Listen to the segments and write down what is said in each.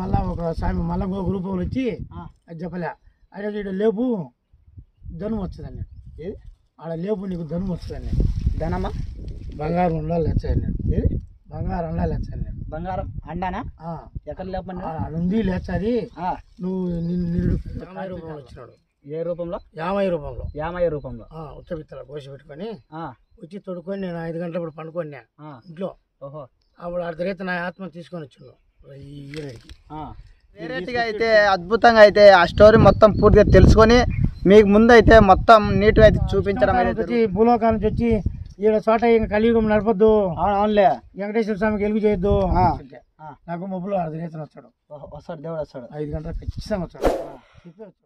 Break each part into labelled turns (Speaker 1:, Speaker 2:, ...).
Speaker 1: మళ్ళా ఒక స్వామి మళ్ళా ఇంకో గ్రూప్ వాళ్ళు వచ్చి
Speaker 2: ఆ.
Speaker 1: అది చెప్పలే అదే ఇక్కడ లేపు ధనం వస్తుంది అన్నాడు
Speaker 2: ఏది
Speaker 1: ఆడ లేపు నీకు ధనం వస్తుంది అన్నాడు
Speaker 2: ధనమా
Speaker 1: బంగారం ఉండాలి లెచ్చ అన్నాడు
Speaker 2: ఏది
Speaker 1: బంగారం ఉండాలి లెచ్చ అన్నాడు
Speaker 2: బంగారం అండానా
Speaker 1: ఆ,
Speaker 2: ఎక్కడ లేపండి
Speaker 1: ఆడ ఉంది లెచ్చ అది
Speaker 2: ఆ,
Speaker 1: నువ్వు నిన్ను నిరుడు యాభై రూపంలో వచ్చినాడు
Speaker 2: ఏ రూపంలో
Speaker 1: యాభై రూపంలో
Speaker 2: యామయ్య రూపంలో
Speaker 1: ఆ, ఉత్తపిత్తల కోసి పెట్టుకొని
Speaker 2: ఆ,
Speaker 1: వచ్చి తొడుకొని నేను ఐదు గంటలప్పుడు పండుకోన్నా
Speaker 2: ఆ,
Speaker 1: ఇంట్లో
Speaker 2: ఓహో
Speaker 1: అప్పుడు అర్ధరైతే నా ఆత్మ తీసుకొని వచ్చిండు ఈ ఈయనకి
Speaker 2: ఆ. వేరేటిగా అయితే అద్భుతంగా అయితే ఆ స్టోరీ మొత్తం పూర్తిగా తెలుసుకొని మీకు ముందు అయితే మొత్తం నీట్గా అయితే చూపించడం అయితే
Speaker 1: వచ్చి భూలోకాల నుంచి వచ్చి ఈడ చోట ఇంకా కలియుగం నడపద్దు
Speaker 2: అవును అవునులే
Speaker 1: వెంకటేశ్వర స్వామికి ఎలుగు చేయొద్దు
Speaker 2: ఆ.
Speaker 1: అంటే
Speaker 2: ఆ.
Speaker 1: నాకు మబ్బులు అర్ధరైతే వచ్చాడు
Speaker 2: ఓహో, వస్తాడు దేవుడు వస్తాడు
Speaker 1: ఐదు గంటలకు ఖచ్చితంగా వచ్చాడు చెప్పే వచ్చాడు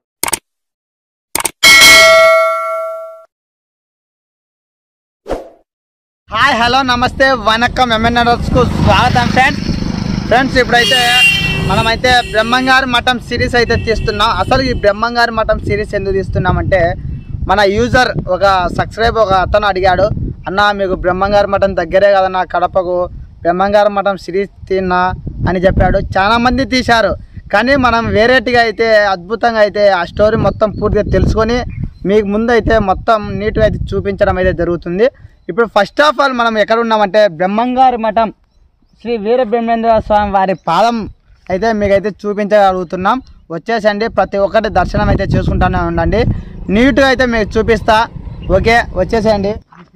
Speaker 2: హాయ్ హలో నమస్తే వనక్కం ఎంఎన్ఆర్స్కు స్వాగతం ఫ్రెండ్స్ ఫ్రెండ్స్ ఇప్పుడైతే మనమైతే బ్రహ్మంగారి మఠం సిరీస్ అయితే తీస్తున్నాం అసలు ఈ బ్రహ్మంగారి మఠం సిరీస్ ఎందుకు తీస్తున్నామంటే మన యూజర్ ఒక సబ్స్క్రైబ్ ఒక అతను అడిగాడు అన్న మీకు బ్రహ్మంగారి మఠం దగ్గరే కదన్నా కడపకు బ్రహ్మంగారి మఠం సిరీస్ తిన్నా అని చెప్పాడు చాలా మంది తీశారు కానీ మనం వేరేటిగా అయితే అద్భుతంగా అయితే ఆ స్టోరీ మొత్తం పూర్తిగా తెలుసుకొని మీకు ముందు అయితే మొత్తం నీట్గా అయితే చూపించడం అయితే జరుగుతుంది ఇప్పుడు ఫస్ట్ ఆఫ్ ఆల్ మనం ఎక్కడ ఉన్నామంటే బ్రహ్మంగారి మఠం శ్రీ వీర బ్రహ్మేంద్ర స్వామి వారి పాదం అయితే మీకైతే చూపించగలుగుతున్నాం వచ్చేసండి ప్రతి ఒక్కటి దర్శనం అయితే చేసుకుంటానే ఉండండి నీట్గా అయితే మీకు చూపిస్తా ఓకే వచ్చేసేయండి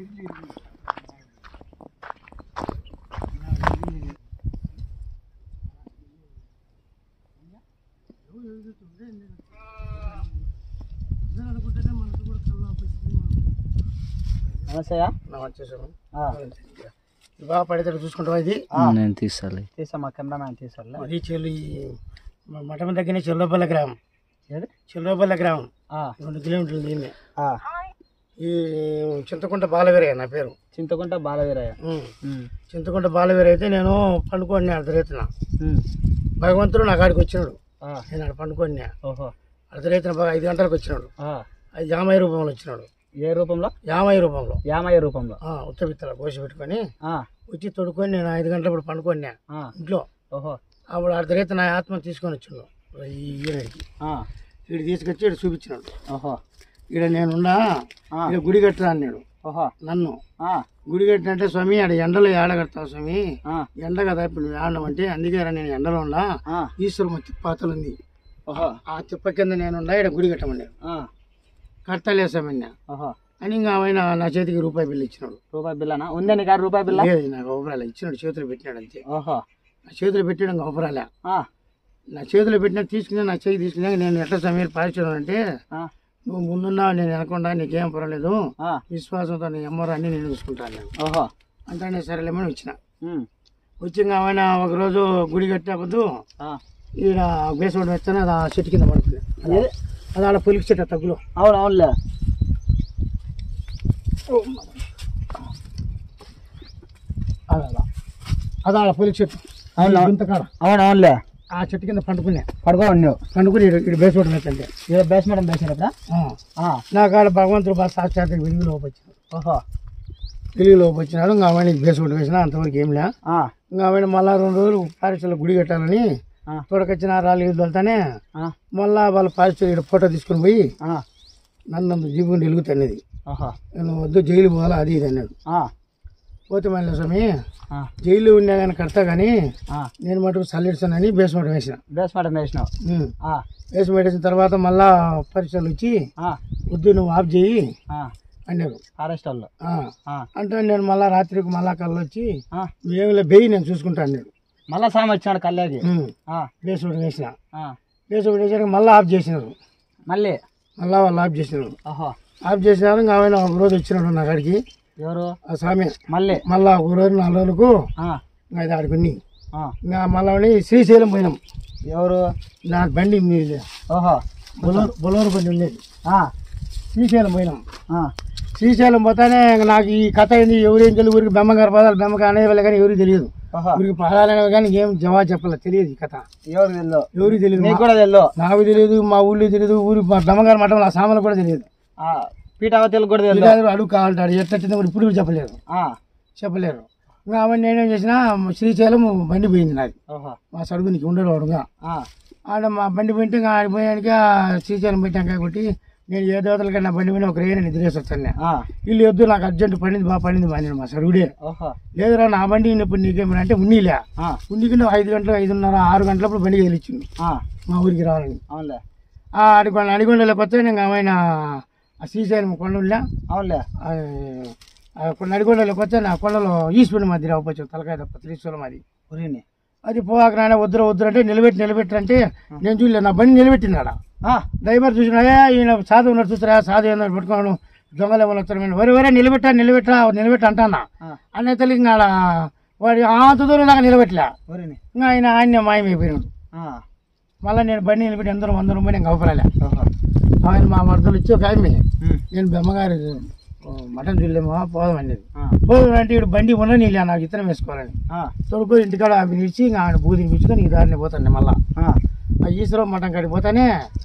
Speaker 2: నమస్తే
Speaker 1: నా వచ్చేసాను బాగా పడితే చూసుకుంటావా ఇది
Speaker 3: నేను తీసాలి
Speaker 2: తీసా మా కెమెరామ్యాన్ తీసారులే
Speaker 1: అది చెల్లి మా మఠం దగ్గరనే చెల్లపల్ల గ్రామం
Speaker 2: ఏది
Speaker 1: చెల్లపల్ల గ్రామం
Speaker 2: ఆ,
Speaker 1: రెండు కిలోమీటర్లు దీన్ని
Speaker 2: ఆ.
Speaker 1: ఈ చింతకుంట బాలవీరయ్య నా పేరు
Speaker 2: చింతకుంట బాలవీరయ్య
Speaker 1: ఉమ్.
Speaker 2: ఉమ్,
Speaker 1: చింతకుంట బాలవీర అయితే నేను పండుకొని అర్ధరైతున
Speaker 2: ఉమ్,
Speaker 1: భగవంతుడు నా కాడికి వచ్చినాడు
Speaker 2: ఆ,
Speaker 1: నేను ఆడ పండుకొని
Speaker 2: ఓహో
Speaker 1: అర్ధరైతున బాగా ఐదు గంటలకు వచ్చినాడు
Speaker 2: ఆ,
Speaker 1: అది యామయ్య రూపంలో వచ్చినాడు
Speaker 2: ఏ రూపంలో
Speaker 1: యామయ్య రూపంలో
Speaker 2: యామయ్య రూపంలో
Speaker 1: ఆ, ఉత్తపిత్తల కోసి పెట్టుకొని
Speaker 2: ఆ,
Speaker 1: వచ్చి తొడుకొని నేను ఐదు గంటలప్పుడు పండుకొన్నా
Speaker 2: ఆ,
Speaker 1: ఇంట్లో
Speaker 2: ఓహో
Speaker 1: అప్పుడు అర్ధరైతే నా ఆత్మ తీసుకొని వచ్చిండు ఈ ఈయనకి
Speaker 2: ఆ,
Speaker 1: వీడు తీసుకొచ్చి ఇక్కడ చూపించినాడు
Speaker 2: ఓహో
Speaker 1: ఇక్కడ నేనున్నా
Speaker 2: ఆ,
Speaker 1: ఇక్కడ గుడి కట్టరా అన్నాడు
Speaker 2: ఓహో
Speaker 1: నన్ను
Speaker 2: ఆ,
Speaker 1: గుడి కట్టినంటే స్వామి ఆడ ఎండలో ఏడ కడతావు స్వామి
Speaker 2: ఆ,
Speaker 1: ఎండ కదా ఇప్పుడు నువ్వు ఏడడం అంటే అందుకే రా నేను ఎండలో ఉన్నా
Speaker 2: ఆ,
Speaker 1: ఈశ్వరం తిప్పాతలు ఉంది
Speaker 2: ఓహో
Speaker 1: ఆ తిప్ప కింద నేనున్నా ఇక్కడ గుడి కట్టమన్నాడు
Speaker 2: ఆ,
Speaker 1: కడతలే స్వామి అన్నా.
Speaker 2: ఓహో
Speaker 1: అని ఇంకా ఆయన నా చేతికి రూపాయి బిల్లు ఇచ్చినాడు
Speaker 2: రూపాయి బిల్లనా ఉందే నీకు రూపాయి బిల్ల
Speaker 1: లేదు నాకు అవసరాలే ఇచ్చినాడు చేతులు పెట్టినాడు అంతే
Speaker 2: ఓహో
Speaker 1: నా చేతులు పెట్టాడు ఇంకా అవసరాలే
Speaker 2: ఆ,
Speaker 1: నా చేతిలో పెట్టినా తీసుకున్నా నా చేయి తీసుకున్నా నేను ఎట్లా సమయాలు పాల్చడం అంటే
Speaker 2: ఆ,
Speaker 1: నువ్వు ముందున్నావు నేను వెనకుండా నీకేం పర్వాలేదు
Speaker 2: ఆ,
Speaker 1: విశ్వాసంతో నీ అమ్మరు అన్ని నేను చూసుకుంటాను నేను
Speaker 2: ఓహో
Speaker 1: అంటే నేను సరేలేమని వచ్చిన
Speaker 2: ఉమ్,
Speaker 1: వచ్చి ఇంకా ఆయన ఒకరోజు గుడి కట్టేపద్దు
Speaker 2: ఆ,
Speaker 1: ఈడ బేసోడు వచ్చాను అది ఆ చెట్టు కింద పడుతుంది అది అది ఆడ పులికి చెట్టు ఆ తగ్గులో
Speaker 2: అవును అవునులే
Speaker 1: అది అలా అది ఆడ పులికి చెట్టు
Speaker 2: అవునా?
Speaker 1: గుంతకాడ
Speaker 2: అవును అవునులే
Speaker 1: ఆ చెట్టు కింద పండుకున్నా
Speaker 2: పడుకో ఉన్నావు
Speaker 1: పండుకుని ఇక్కడ బేసోడు వచ్చండి
Speaker 2: ఏ బేస్మెంట్ బేసినప్పుడా
Speaker 1: నాకు ఆడ భగవంతుడు బాగా సాక్షాత్ వెలుగులోకి వచ్చినాడు
Speaker 2: ఓహో
Speaker 1: వెలుగులోకి వచ్చినాడు ఇంకా ఆమె బేసోడు వేసిన అంతవరకు ఏం లే
Speaker 2: ఆ,
Speaker 1: ఇంకా ఆమె మళ్ళా రెండు రోజులు పారిశ్రమలో గుడి కట్టాలని
Speaker 2: ఆ,
Speaker 1: తోడకొచ్చిన రాళ్ళు వెళ్తానే
Speaker 2: ఆ,
Speaker 1: మళ్ళా వాళ్ళ పారిశ్రమ ఇక్కడ ఫోటో తీసుకుని పోయి
Speaker 2: ఆ,
Speaker 1: నన్ను జీవుని వెలుగుతున్నది
Speaker 2: ఓహో
Speaker 1: నేను వద్దు జైలు పోవాలా అది ఇది అన్నాడు
Speaker 2: ఆ,
Speaker 1: పోతే మళ్ళీ స్వామి
Speaker 2: ఆ,
Speaker 1: జైలు ఉన్నా కానీ కడతా కానీ
Speaker 2: ఆ,
Speaker 1: నేను మటుకు చల్లిస్తానని బేస్మెంట్ వేసిన
Speaker 2: బేస్మెంట్ వేసినావు
Speaker 1: ఉమ్.
Speaker 2: ఆ,
Speaker 1: బేస్మెంట్ వేసిన తర్వాత మళ్ళా పరీక్షలు వచ్చి
Speaker 2: ఆ,
Speaker 1: వద్దు నువ్వు ఆఫ్ చేయి
Speaker 2: ఆ,
Speaker 1: అన్నారు
Speaker 2: ఫారెస్ట్ వాళ్ళు
Speaker 1: ఆ.
Speaker 2: ఆ,
Speaker 1: అంటే నేను మళ్ళా రాత్రికి మళ్ళా కళ్ళు వచ్చి
Speaker 2: ఆ,
Speaker 1: నువ్వేమిలే బెయ్యి నేను చూసుకుంటా అన్నాడు
Speaker 2: మళ్ళా సామి వచ్చినాడు కల్లేకి
Speaker 1: ఉమ్.
Speaker 2: ఆ,
Speaker 1: బేస్మెంట్ వేసిన
Speaker 2: ఆ,
Speaker 1: బేస్మెంట్ వేసాక మళ్ళీ ఆఫ్ చేసినారు
Speaker 2: మళ్ళీ
Speaker 1: మళ్ళా వాళ్ళు ఆఫ్ చేసినారు
Speaker 2: ఓహో
Speaker 1: ఆఫ్ చేసినారు ఇంకా ఆయన ఒక రోజు వచ్చినాడు నా కాడికి
Speaker 2: ఎవరు
Speaker 1: ఆ స్వామి
Speaker 2: మళ్ళీ
Speaker 1: మళ్ళా ఒక రోజు నాలుగు రోజులకు
Speaker 2: ఆ,
Speaker 1: ఇంకా ఇది ఆడుకుని
Speaker 2: ఆ,
Speaker 1: ఇంకా మళ్ళీ శ్రీశైలం పోయినాం
Speaker 2: ఎవరు
Speaker 1: నా బండి మీద
Speaker 2: ఓహో
Speaker 1: బొలోరు బొలోరు బండి ఉండేది
Speaker 2: ఆ,
Speaker 1: శ్రీశైలం పోయినాం
Speaker 2: ఆ,
Speaker 1: శ్రీశైలం పోతానే ఇంక నాకు ఈ కథ ఏంది ఎవరేం తెలియదు ఊరికి బెమ్మగారు పదాలు బెమ్మగా అనేవాళ్ళు కానీ ఎవరికి తెలియదు
Speaker 2: ఓహో
Speaker 1: ఊరికి పదాలు అనేవి కానీ ఏం జవాబు చెప్పాలి తెలియదు ఈ కథ
Speaker 2: ఎవరు తెల్లో
Speaker 1: ఎవరికి తెలియదు
Speaker 2: నీకు కూడా తెల్లో
Speaker 1: నాకు తెలియదు మా ఊళ్ళో తెలియదు ఊరి మా బెమ్మగారు మఠం ఆ సామాన్లు కూడా తెలియదు
Speaker 2: పీఠావతిలకు కూడా తెల్లో
Speaker 1: ఇలాగ అడుగు కావాలంటాడు ఎట్లా వచ్చిందో కూడా ఇప్పుడు కూడా చెప్పలేరు
Speaker 2: ఆ,
Speaker 1: చెప్పలేరు ఇంకా అవన్నీ నేనేం చేసిన శ్రీశైలం బండి పోయింది నాది
Speaker 2: ఓహో
Speaker 1: మా సడుగునికి ఉండేవాడుగా
Speaker 2: ఆ,
Speaker 1: ఆడ మా బండి పోయింటే ఇంకా ఆడ పోయానికి ఆ శ్రీశైలం పోయి టెంకాయ కొట్టి నేను ఏ దేవతలకన్నా బండి పోయినా ఒక రేయని నిద్రేసి వచ్చాను నేను.
Speaker 2: ఆ,
Speaker 1: వీళ్ళు వద్దు నాకు అర్జెంట్ పడింది బాగా పడింది బాగా మా సరుగుడే
Speaker 2: ఓహో
Speaker 1: లేదురా నా బండి ఇప్పుడు నీకేమైనా అంటే ఉన్నీలే
Speaker 2: ఆ,
Speaker 1: ఉన్నికి ఐదు గంటలు ఐదున్నర ఆరు గంటలప్పుడు బండి గెలిచింది
Speaker 2: ఆ,
Speaker 1: మా ఊరికి రావాలని
Speaker 2: అవునులే
Speaker 1: ఆ అడిగొండ అడిగొండలోకి వస్తే నేను ఆయన ఆ శ్రీశైలం కొండలే
Speaker 2: అవునులే
Speaker 1: నడిగొండలోకి వస్తే నా కొండలో ఈశ్వరుని మధ్య అవ్వచ్చు తలకాయ తప్ప త్రిశూలం అది
Speaker 2: ఉరిని
Speaker 1: అది పోవాక నాయన వద్దురు వద్దురు అంటే నిలబెట్టి నిలబెట్టంటే నేను చూడలేదు నా బండి నిలబెట్టినాడా
Speaker 2: ఆ,
Speaker 1: డ్రైవర్ చూసినా "ఏ, ఈయన సాధు ఉన్నారు చూసారా సాధు ఏందో పట్టుకోవడం దొంగలు ఏమో వస్తారు మేము వరి వరే నిలబెట్టా నిలబెట్టా నిలబెట్ట అంటానా
Speaker 2: ఆ,
Speaker 1: అనే తల్లి ఇంకా ఆడ వాడి అంత దూరం నాకు నిలబెట్టలే
Speaker 2: ఉరిని
Speaker 1: ఇంకా ఆయన ఆయన మాయమైపోయినాడు
Speaker 2: ఆ,
Speaker 1: మళ్ళీ నేను బండి నిలబెట్టి అందరం వంద రూపాయలు నేను అవపరాలే
Speaker 2: ఓహో
Speaker 1: ఆయన మా మరదలు ఇచ్చి ఒక ఆమె
Speaker 2: ఉమ్,
Speaker 1: నేను బెమ్మగారు ఓ, మటన్ చూడలేమో పోదాం అనేది
Speaker 2: ఆ,
Speaker 1: పోదాం అంటే ఇక్కడ బండి ఉన్న నీళ్ళ నాకు ఇతరం వేసుకోవాలని
Speaker 2: ఆ,
Speaker 1: తొడుకో ఇంటికాడ ఆమె నిలిచి ఇంకా ఆయన బూదిని పిచ్చుకొని ఈ దారిని పోతాను మళ్ళా
Speaker 2: ఆ,
Speaker 1: ఆ ఈశ్వరం మటన్ కాడికి పోతానే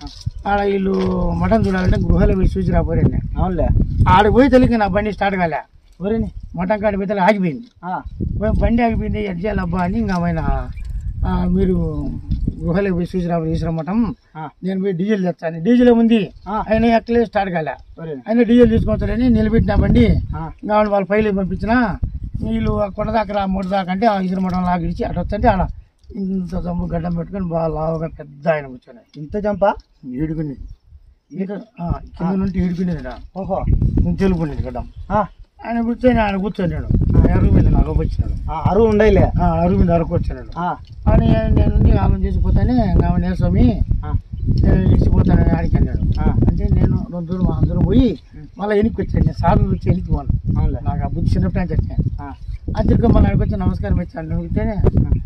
Speaker 1: ఆడ వీళ్ళు మటన్ చూడాలంటే గృహలో పోయి చూసి రాపోరండి
Speaker 2: అవునులే
Speaker 1: ఆడికి పోయి తెలియక నా బండి స్టార్ట్ కాలే
Speaker 2: ఉరిని
Speaker 1: మటన్ కాడికి పోతే ఆగిపోయింది
Speaker 2: ఆ,
Speaker 1: పోయి బండి ఆగిపోయింది ఎడ్ చేయాలి అబ్బా అని ఇంకా ఆయన ఆ, మీరు గృహలో పోయి చూసి రాబోరు ఈశ్వరం మఠం
Speaker 2: ఆ,
Speaker 1: నేను పోయి డీజిల్ తెచ్చాను డీజిల్ ఉంది
Speaker 2: ఆ,
Speaker 1: ఆయన ఎక్కలే స్టార్ట్ కాలే
Speaker 2: ఉరిని
Speaker 1: ఆయన డీజిల్ తీసుకొస్తారని నిలబెట్టిన బండి
Speaker 2: ఆ,
Speaker 1: ఇంకా వాళ్ళు వాళ్ళ పైలు పంపించిన వీళ్ళు ఆ కొండ దాకా రా మూడు దాకా అంటే ఆ ఇసురు మఠం లాగిడిచి అటు వస్తుంటే ఆడ ఇంత దమ్ము గడ్డం పెట్టుకొని బాగా లావుగా పెద్ద ఆయన కూర్చొని
Speaker 2: ఇంత జంపా
Speaker 1: ఈడుకునేది ఇంకా ఆ, కింద నుండి ఈడుకునేది ఈడ.
Speaker 2: ఓహో
Speaker 1: నేను తెలుపుకునేది గడ్డం
Speaker 2: ఆ,
Speaker 1: ఆయన కూర్చొని ఆయన కూర్చొన్నాడు అరుగు మీద నాకు వచ్చినాడు
Speaker 2: ఆ, అరువు ఉండయిలే
Speaker 1: ఆ, అరుగు మీద అరకు వచ్చినాడు
Speaker 2: ఆ,
Speaker 1: అని నేను ఉండి ఆమె చేసిపోతానే ఆమె స్వామి
Speaker 2: ఆ,
Speaker 1: నేను ఇచ్చిపోతానని ఆడికి అన్నాడు
Speaker 2: ఆ,
Speaker 1: అంటే నేను రెండు దూరం అందరూ పోయి మళ్ళీ వెనక్కి వచ్చాను నేను సాధన వచ్చి వెనక్కి పోను
Speaker 2: అవునులే
Speaker 1: నాకు ఆ బుద్ధి చిన్నప్పుడు అని చెప్పాను
Speaker 2: ఆ,
Speaker 1: అందరికీ మళ్ళీ అక్కడికి వచ్చి నమస్కారం ఇచ్చాను అడిగితేనే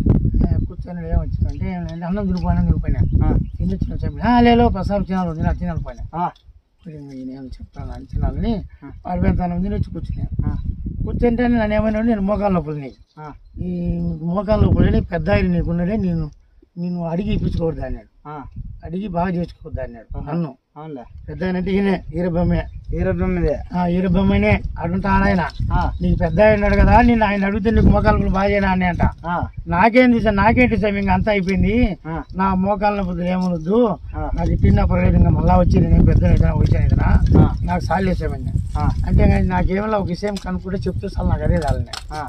Speaker 1: కూర్చొని ఏం వచ్చిన అంటే "నేను అన్నం తినిపోయినా తినిపోయినా
Speaker 2: ఆ,
Speaker 1: తిని వచ్చిన చెప్పి లేలో ప్రసాదం తినాలి తినాలి తినాలి పోయినా
Speaker 2: ఆ,
Speaker 1: నేను చెప్తాను అని తినాలని
Speaker 2: ఆ.
Speaker 1: వాడి పెడతాను తిని వచ్చి కూర్చున్నాను
Speaker 2: ఆ,
Speaker 1: కూర్చుంటే నన్ను ఏమైనా నేను మోకాళ్ళ లోపల నీకు
Speaker 2: ఆ,
Speaker 1: ఈ మోకాళ్ళ లోపల పెద్ద ఆయన నీకున్నాడే నేను నేను అడిగి ఇప్పించుకోవద్దు అన్నాడు
Speaker 2: ఆ,
Speaker 1: అడిగి బాగా చేసుకోవద్దు అన్నాడు నన్ను
Speaker 2: అవునులే
Speaker 1: పెద్ద ఆయన అంటే ఈయనే ఈరబొమ్మే
Speaker 2: ఈరోజు మీదే
Speaker 1: ఆ ఈరబొమ్మనే అడుంటా ఆయన
Speaker 2: ఆ,
Speaker 1: నీకు పెద్ద ఆయన కదా నేను ఆయన అడిగితే నీకు మోకాలు కూడా బాగా చేయనా అని అంట
Speaker 2: ఆ,
Speaker 1: నాకేంటి సార్ నాకేంటి సార్ ఇంకా అంతా అయిపోయింది
Speaker 2: ఆ,
Speaker 1: నా మోకాళ్ళ బుద్ధులు ఏమనొద్దు
Speaker 2: ఆ,
Speaker 1: నాకు తిన్నా పర్లేదు ఇంకా మళ్ళా వచ్చి నేను పెద్ద ఏదైనా వచ్చాను ఏదైనా
Speaker 2: ఆ,
Speaker 1: నాకు సాల్ చేసామని
Speaker 2: ఆ,
Speaker 1: అంటే ఇంకా నాకేమో ఒక విషయం కనుక్కుంటే చెప్తే సార్ నాకు అదే రాలని
Speaker 2: ఆ,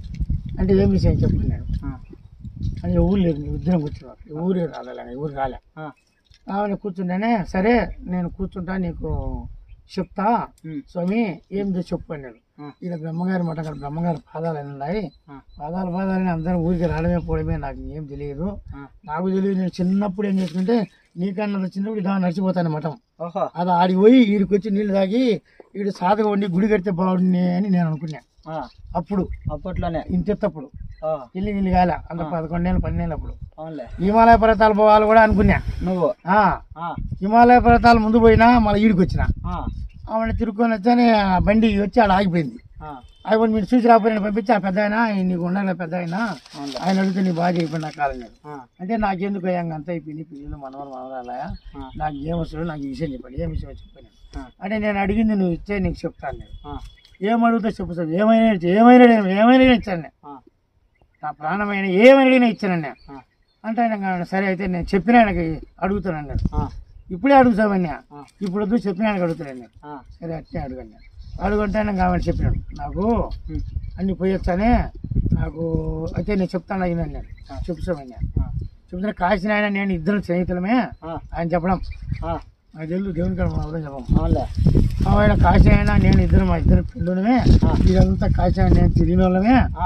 Speaker 1: అంటే ఏం విషయం చెప్పుకున్నాడు
Speaker 2: ఆ,
Speaker 1: అని ఊరు లేదు నీ ఇద్దరం కూర్చున్నాడు ఊరే రాలే ఊరు రాలే
Speaker 2: ఆ,
Speaker 1: ఆమె కూర్చుంటేనే సరే నేను కూర్చుంటా నీకు చెప్తా
Speaker 2: ఉమ్,
Speaker 1: స్వామి ఏం చెప్పు అన్నాడు
Speaker 2: ఆ,
Speaker 1: ఇక్కడ బ్రహ్మగారి మఠం అక్కడ బ్రహ్మగారి పాదాలు అని ఉన్నాయి
Speaker 2: ఆ,
Speaker 1: పాదాలు పాదాలని అందరం ఊరికి రావడమే పోవడమే నాకు ఏం తెలియదు
Speaker 2: ఆ,
Speaker 1: నాకు తెలియదు నేను చిన్నప్పుడు ఏం చేసుకుంటే నీకన్నా చిన్నప్పుడు ఇదా నడిచిపోతాను మఠం
Speaker 2: ఓహో
Speaker 1: అది ఆడికి పోయి ఈడికి వచ్చి నీళ్ళు తాగి ఈడు సాధగా ఉండి గుడి కడితే బాగుండి అని నేను అనుకున్నా
Speaker 2: ఆ,
Speaker 1: అప్పుడు
Speaker 2: అప్పట్లోనే
Speaker 1: ఇంతెత్తప్పుడు
Speaker 2: ఆ,
Speaker 1: ఇల్లు ఇల్లు కాలే అంత పదకొండేళ్ళు పన్నెండు అప్పుడు
Speaker 2: అవునులే
Speaker 1: హిమాలయ పర్వతాలు పోవాలి కూడా అనుకున్నా
Speaker 2: నువ్వు
Speaker 1: ఆ,
Speaker 2: ఆ,
Speaker 1: హిమాలయ పర్వతాలు ముందు పోయినా మళ్ళీ ఈడికి వచ్చిన
Speaker 2: ఆ,
Speaker 1: ఆమె తిరుక్కొని వచ్చాని ఆ బండి వచ్చి ఆడ ఆగిపోయింది
Speaker 2: ఆ,
Speaker 1: ఆగిపోయి మీరు చూసి రాకపోయినా పంపించి ఆ పెద్ద ఆయన నీకు ఉండాలి పెద్ద ఆయన
Speaker 2: అవునులే
Speaker 1: ఆయన అడిగితే నీ బాగా అయిపోయిన కాలన్నాడు
Speaker 2: ఆ,
Speaker 1: అంటే నాకెందుకు అయ్యా అంత అయిపోయింది పిల్లలు మనవరు మనవరాలయా
Speaker 2: ఆ,
Speaker 1: నాకు ఏం వస్తుందో నాకు ఈ విషయం చెప్పండి ఏం విషయం చెప్పాను
Speaker 2: ఆ,
Speaker 1: అంటే నేను అడిగింది నువ్వు ఇచ్చే నీకు చెప్తాను నేను
Speaker 2: ఆ,
Speaker 1: ఏం అడుగుతా చెప్పు సార్ ఏమైనా ఇచ్చా, ఏమైనా అడిగినా, ఏమైనా అడిగినా ఇచ్చాను నేను
Speaker 2: ఆ,
Speaker 1: నా ప్రాణమైన ఏమైనా అడిగినా ఇచ్చాను నేను
Speaker 2: ఆ,
Speaker 1: అంటే ఆయన అన్నాడు, సరే అయితే నేను చెప్పిన ఆయనకి అడుగుతాను అన్నాడు
Speaker 2: ఆ,
Speaker 1: ఇప్పుడే అడుగుతామని
Speaker 2: ఆ,
Speaker 1: ఇప్పుడు వద్దు చెప్పిన ఆయనకి అడుగుతాను నేను
Speaker 2: ఆ,
Speaker 1: సరే అట్నే అడగండి అడుగుంటే నాకు కావాలి చెప్పినాడు నాకు
Speaker 2: ఉమ్,
Speaker 1: అన్ని పోయొచ్చానే నాకు అయితే నేను చెప్తాను అయినా అన్నాడు చెప్తామని
Speaker 2: ఆ,
Speaker 1: చెప్తున్నా కాసిన ఆయన నేను ఇద్దరు స్నేహితులమే
Speaker 2: ఆ,
Speaker 1: ఆయన చెప్పడం
Speaker 2: ఆ,
Speaker 1: నాకు తెలుసు దేవుని కాడ మా ఊళ్ళో చెప్పం
Speaker 2: అవునులే
Speaker 1: ఆయన కాసిన ఆయన నేను ఇద్దరు మా ఇద్దరు పిల్లలమే
Speaker 2: ఆ.
Speaker 1: ఇదంతా కాసిన నేను తిరిగిన వాళ్ళమే
Speaker 2: ఆ,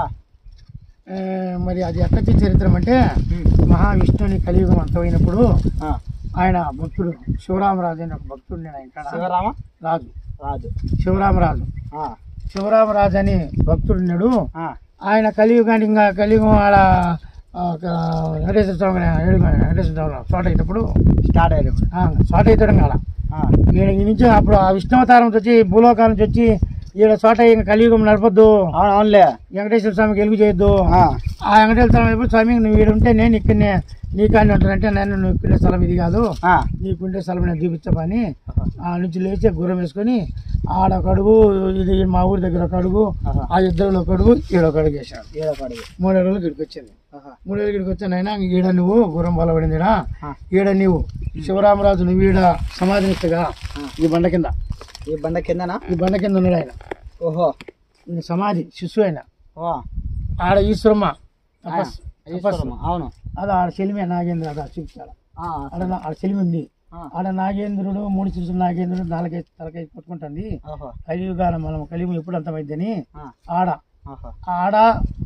Speaker 1: ఏ, మరి అది ఎక్కడి చరిత్రం అంటే
Speaker 2: ఉమ్,
Speaker 1: మహావిష్ణుని కలియుగం అంతమైనప్పుడు
Speaker 2: ఆ,
Speaker 1: ఆయన భక్తుడు శివరామరాజు అని ఒక భక్తుడు నేను ఆయన కాడ
Speaker 2: శివరామ
Speaker 1: రాజు
Speaker 2: రాజు
Speaker 1: శివరామరాజు
Speaker 2: ఆ,
Speaker 1: శివరామరాజు అని భక్తుడు ఉన్నాడు
Speaker 2: ఆ,
Speaker 1: ఆయన కలియుగానికి ఇంకా కలియుగం ఆడ ఆ, ఒక వెంకటేశ్వర స్వామి ఏడు వెంకటేశ్వర స్వామి చోట అయినప్పుడు
Speaker 2: స్టార్ట్ అయ్యారు ఇప్పుడు.
Speaker 1: ఆ, చోట అవుతాడు కాడ
Speaker 2: ఆ,
Speaker 1: ఈయన ఈ నుంచి అప్పుడు ఆ విష్ణువతారం నుంచి వచ్చి భూలోకాల నుంచి వచ్చి ఈడ చోట ఇంకా కలియుగం నడపద్దు
Speaker 2: అవును అవునులే
Speaker 1: వెంకటేశ్వర స్వామికి ఎలుగు చేయొద్దు
Speaker 2: ఆ,
Speaker 1: ఆ వెంకటేశ్వర స్వామి అయిపోయి స్వామి నువ్వు ఈడ ఉంటే నేను ఇక్కడనే నీకాన్ని ఉంటారంటే నేను నీకుండే స్థలం ఇది కాదు
Speaker 2: ఆ,
Speaker 1: నీకుండే స్థలం నేను చూపించమని ఆ నుంచి లేచి గుర్రం వేసుకొని ఆడ ఒక అడుగు ఇది మా ఊరి దగ్గర ఒక అడుగు
Speaker 2: ఆహా.
Speaker 1: ఆ ఇద్దరు ఒక అడుగు ఈడ ఒక అడుగు వేసాడు
Speaker 2: ఏదో ఒక అడుగు
Speaker 1: మూడు అడుగులు ఇక్కడికి వచ్చింది
Speaker 2: ఆహా.
Speaker 1: మూడు అడుగులు ఇక్కడికి వచ్చాను అయినా ఈడ నువ్వు గుర్రం బలపడిందిరా
Speaker 2: ఆ.
Speaker 1: ఈడ నీవు శివరామరాజు నువ్వు ఈడ సమాధినిస్తగా
Speaker 2: ఆ.
Speaker 1: ఈ బండ కింద
Speaker 2: ఈ బండ కిందనా
Speaker 1: ఈ బండ కింద ఉన్నాడు ఆయన
Speaker 2: ఓహో
Speaker 1: ఈయన సమాధి శిశువు ఆయన
Speaker 2: ఓ
Speaker 1: ఆడ ఈశ్వరమ్మ
Speaker 2: ఆ,
Speaker 1: తపస్ తపస్సు
Speaker 2: ఈశ్వరమ్మ, అవును
Speaker 1: అది ఆడ చెలిమే నాగేంద్ర అదా చూపించాల
Speaker 2: ఆ,
Speaker 1: ఆడ నా- ఆడ చెలిమి ఉంది
Speaker 2: ఆ,
Speaker 1: ఆడ నాగేంద్రుడు మూడు శిశులు నాగేంద్రుడు నాలుగై తలకై కొట్టుకుంటుంది
Speaker 2: ఓహో
Speaker 1: కలియుగాన మనం కలియుగం ఎప్పుడు అంతమైందని
Speaker 2: ఆ,
Speaker 1: ఆడ
Speaker 2: ఓహో
Speaker 1: ఆడ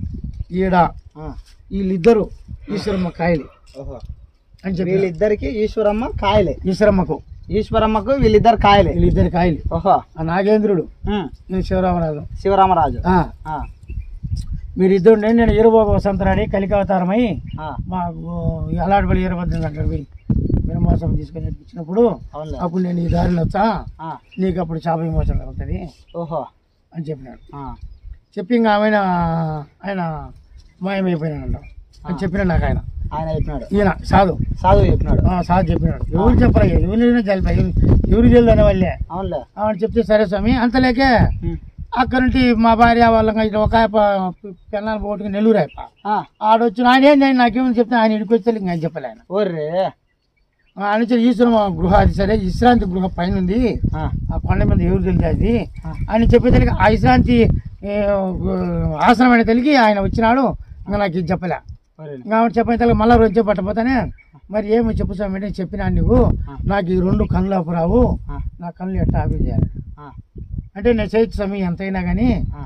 Speaker 1: ఈడ
Speaker 2: ఆ,
Speaker 1: వీళ్ళిద్దరు ఈశ్వరమ్మ కాయలు
Speaker 2: ఓహో
Speaker 1: అని చెప్పి
Speaker 2: వీళ్ళిద్దరికి ఈశ్వరమ్మ కాయలే
Speaker 1: ఈశ్వరమ్మకు
Speaker 2: ఈశ్వరమ్మకు వీళ్ళిద్దరు కాయలే
Speaker 1: వీళ్ళిద్దరు కాయలు
Speaker 2: ఓహో
Speaker 1: ఆ నాగేంద్రుడు
Speaker 2: ఉమ్,
Speaker 1: నేను శివరామరాజు
Speaker 2: శివరామరాజు
Speaker 1: ఆ,
Speaker 2: ఆ,
Speaker 1: మీరిద్దరు నేను నేను ఇరుబోగ వసంతరాడి కలికావతారమై
Speaker 2: ఆ,
Speaker 1: మాకు అలాంటి ఇరవద్దు అక్కడ పోయి వినమోసం తీసుకొని ఇచ్చినప్పుడు
Speaker 2: అవునులే
Speaker 1: అప్పుడు నేను ఈ దారిలో వచ్చా
Speaker 2: ఆ,
Speaker 1: నీకు అప్పుడు చేప విమోచన అవుతుంది
Speaker 2: ఓహో
Speaker 1: అని చెప్పినాడు
Speaker 2: ఆ,
Speaker 1: చెప్పి ఇంకా ఆయన ఆయన మాయమైపోయినాడంట అని చెప్పినాడు నాకు ఆయన
Speaker 2: ఆయన చెప్పినాడు
Speaker 1: ఈయన సాధు
Speaker 2: సాధువు చెప్పినాడు
Speaker 1: ఆ, సాధు చెప్పినాడు ఎవరు చెప్పరా ఎవరినైనా తెలిపా ఎవరు తెలియదు వాళ్ళే
Speaker 2: అవునులే
Speaker 1: అని చెప్తే సరే స్వామి అంతలేకే
Speaker 2: ఉమ్,
Speaker 1: అక్కడ నుంచి మా భార్య వాళ్ళకి ఇట్లా ఒక పెన్నాలు పోటుకు నెల్లూరు అయిపో
Speaker 2: ఆ,
Speaker 1: ఆడొచ్చిన ఆయన ఏంది నాకేమని చెప్తే ఆయన ఇడికి వచ్చి ఇంకా ఆయన చెప్పలే ఆయన
Speaker 2: ఓర్రే
Speaker 1: ఆయన నుంచి ఈశ్వరం గృహ అది సరే విశ్రాంతి గృహ పైన ఉంది
Speaker 2: ఆ,
Speaker 1: ఆ కొండ మీద ఎవరు తెలియదు అది
Speaker 2: ఆ.
Speaker 1: ఆయన చెప్పేదానికి ఆ విశ్రాంతి ఏ, ఆసనం అనే తెలిగి ఆయన వచ్చినాడు ఇంకా నాకు ఇది చెప్పలే
Speaker 2: ఓర్రే
Speaker 1: ఇంకా ఆవిడ చెప్పిన తెలిగి మళ్ళీ రోజు పట్టపోతానే మరి ఏమి చెప్పు స్వామి అంటే చెప్పినా నువ్వు
Speaker 2: ఆ.
Speaker 1: నాకు ఈ రెండు కళ్ళు అప్పురావు
Speaker 2: ఆ,
Speaker 1: నా కళ్ళు ఎట్లా ఆపి చేయాలి
Speaker 2: ఆ,
Speaker 1: అంటే నేను చేయొచ్చు స్వామి ఎంతైనా కానీ
Speaker 2: ఆ,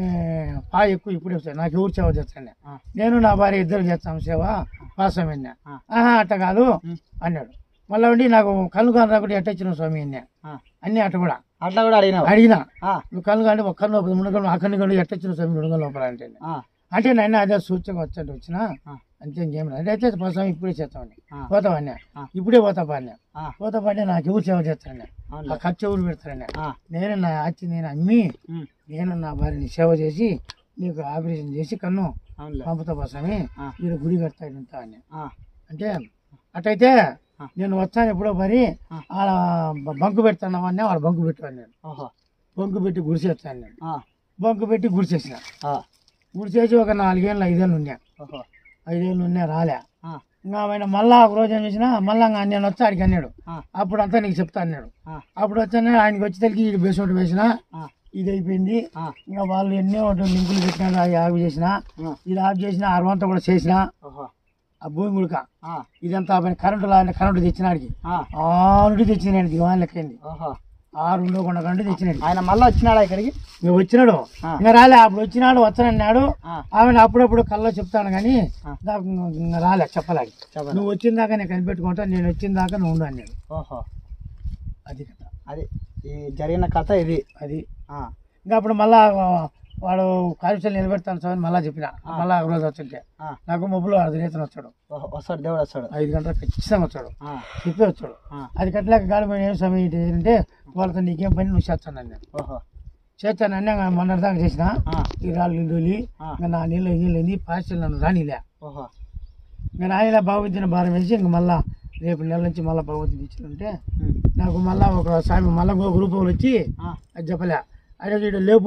Speaker 1: పా ఎక్కువ ఇప్పుడే వస్తాయి నాకు ఎవరు సేవ చేస్తాను
Speaker 2: ఆ,
Speaker 1: నేను నా భార్య ఇద్దరు చేస్తాం సేవ పా స్వామి అన్నా
Speaker 2: ఆ.
Speaker 1: ఆహా అట్ట కాదు
Speaker 2: ఉమ్,
Speaker 1: అన్నాడు మళ్ళీ ఉండి నాకు కళ్ళు కాని రాకుండా ఎట్ట ఇచ్చిన స్వామి అన్నా
Speaker 2: ఆ.
Speaker 1: అన్ని అట్ట కూడా
Speaker 2: అట్లా కూడా అడిగినావు
Speaker 1: అడిగినా
Speaker 2: ఆ,
Speaker 1: నువ్వు కళ్ళు కానీ ఒక కన్ను లోపల మూడు కన్ను ఆ కన్ను కన్ను ఎట్ట ఇచ్చిన స్వామి రెండు కన్ను లోపల అంటే
Speaker 2: ఆ,
Speaker 1: అంటే నన్ను అదే సూచన వచ్చాడు వచ్చిన
Speaker 2: ఆ,
Speaker 1: అంతే ఇంకేం లేదు అయితే పా స్వామి ఇప్పుడే చేస్తామని
Speaker 2: ఆ,
Speaker 1: పోతావన్నా
Speaker 2: ఆ.
Speaker 1: ఇప్పుడే పోతా అన్నా
Speaker 2: ఆ,
Speaker 1: పోతా అంటే నాకు ఎవరు సేవ చేస్తానన్నా ఆ
Speaker 2: అవునులే
Speaker 1: ఖర్చు ఎవరు పెడతారన్నా
Speaker 2: ఆ,
Speaker 1: నేను నా అచ్చి నేను అమ్మి
Speaker 2: ఉమ్,
Speaker 1: నేను నా భార్యని సేవ చేసి నీకు ఆపరేషన్ చేసి కన్ను
Speaker 2: అవునులే
Speaker 1: పంపుతా పోసామి
Speaker 2: ఆ.
Speaker 1: ఈడ గుడి కడతాడంతా అని
Speaker 2: ఆ,
Speaker 1: అంటే అట్టయితే
Speaker 2: ఆ.
Speaker 1: నేను వచ్చాను ఎప్పుడో మరి
Speaker 2: ఆ.
Speaker 1: ఆడ బ- బంకు పెడతాను అన్నా వాడు బంకు పెట్టాను నేను
Speaker 2: ఓహో
Speaker 1: బంకు పెట్టి గుడిసేస్తాను నేను
Speaker 2: ఆ,
Speaker 1: బంకు పెట్టి గుడిసేసిన
Speaker 2: ఆ,
Speaker 1: గుడిసేసి ఒక నాలుగేళ్ళు ఐదేళ్ళు ఉన్నా
Speaker 2: ఓహో
Speaker 1: ఐదేళ్ళు ఉన్నా రాలే
Speaker 2: ఆ,
Speaker 1: ఇంకా ఆయన మళ్ళా ఒక రోజు ఏం చేసినా మళ్ళా ఇంకా నేను వచ్చి ఆడికి అన్నాడు
Speaker 2: ఆ,
Speaker 1: అప్పుడు అంతా నీకు చెప్తా అన్నాడు
Speaker 2: ఆ,
Speaker 1: అప్పుడు వచ్చాను ఆయనకి వచ్చి తెలికి ఇది బేసోటి వేసిన
Speaker 2: ఆ,
Speaker 1: ఇది అయిపోయింది
Speaker 2: ఆ,
Speaker 1: ఇంకా వాళ్ళు ఎన్నో లింకులు పెట్టినా అవి ఆఫ్ చేసిన
Speaker 2: ఆ,
Speaker 1: ఇది ఆఫ్ చేసిన అరవంతా కూడా చేసిన
Speaker 2: ఓహో
Speaker 1: ఆ భూమి గుడిక
Speaker 2: ఆ,
Speaker 1: ఇదంతా పైన కరెంటు లా కరెంటు తెచ్చినాడికి
Speaker 2: ఆ,
Speaker 1: ఆరుంటి తెచ్చినాడు దివాన్ లెక్కింది
Speaker 2: ఓహో
Speaker 1: ఆరు ఉండకుండా కరెంటు తెచ్చినాడు
Speaker 2: ఆయన మళ్ళీ వచ్చినాడా ఇక్కడికి
Speaker 1: ఇంకా వచ్చినాడు
Speaker 2: ఆ.
Speaker 1: ఇంకా రాలే అప్పుడు వచ్చినాడు వచ్చానన్నాడు
Speaker 2: ఆ,
Speaker 1: ఆమె అప్పుడప్పుడు కల్లో చెప్తాను కానీ
Speaker 2: ఆ.
Speaker 1: నాకు ఇంకా రాలే చెప్పలేక
Speaker 2: చెప్పండి
Speaker 1: నువ్వు వచ్చిన దాకా నేను కనిపెట్టుకుంటా నేను వచ్చిన దాకా నువ్వు ఉండు అన్నాడు
Speaker 2: ఓహో
Speaker 1: అది కథ
Speaker 2: అది ఈ జరిగిన కథ ఇది
Speaker 1: అది
Speaker 2: ఆ,
Speaker 1: ఇంకా అప్పుడు మళ్ళా వాడు కాలుష్యాలు నిలబెడతాను సార్ మళ్ళా చెప్పిన మళ్ళా ఒక రోజు వచ్చుంటే
Speaker 2: ఆ,
Speaker 1: నాకు మొబ్బులు అర్ధ రీతిన వచ్చాడు
Speaker 2: ఓహో వస్తాడు దేవుడు వస్తాడు
Speaker 1: ఐదు గంటలకు ఖచ్చితంగా వచ్చాడు
Speaker 2: ఆ,
Speaker 1: చెప్పే వచ్చాడు
Speaker 2: ఆ,
Speaker 1: అది కట్టలేక గాలి పోయిన ఏం సమయం ఏంటి అంటే వాళ్ళతో నీకేం పని నువ్వు చేస్తాను నేను
Speaker 2: ఓహో
Speaker 1: చేస్తాను అన్న మొన్నటి దాకా చేసిన
Speaker 2: ఆ,
Speaker 1: ఈ రాళ్ళు నీళ్ళు
Speaker 2: ఆ.
Speaker 1: ఇంకా నా నీళ్ళు నీళ్ళు అయింది పాస్టల్ నన్ను రానిలే
Speaker 2: ఓహో
Speaker 1: ఇంకా రానిలే భగవద్గీత భారం వేసి ఇంక మళ్ళా రేపు నెల నుంచి మళ్ళీ భగవద్గీత ఇచ్చినంటే
Speaker 2: ఉమ్,
Speaker 1: నాకు మళ్ళా ఒక స్వామి మళ్ళా ఒక గ్రూప్ వాళ్ళు వచ్చి
Speaker 2: ఆ,
Speaker 1: అది చెప్పలే అదే ఈడ లేపు